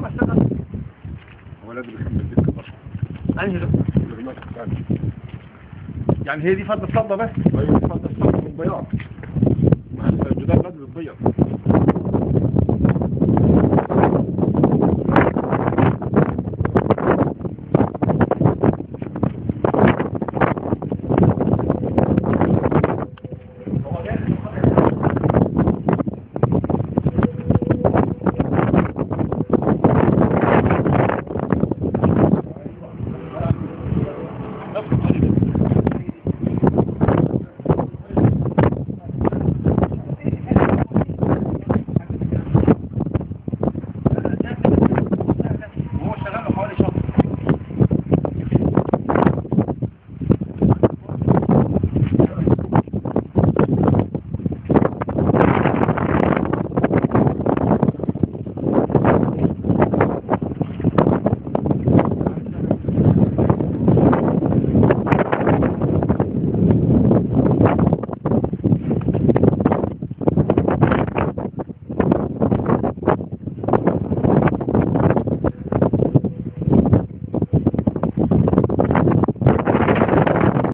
لما اشتغل هو لازم يكمل ديك البشر انهي ده الرماش الثاني يعني هي دي فرد الصدى بس ايوه اتفضل الصح والبياض مع الجدار لازم يتبيض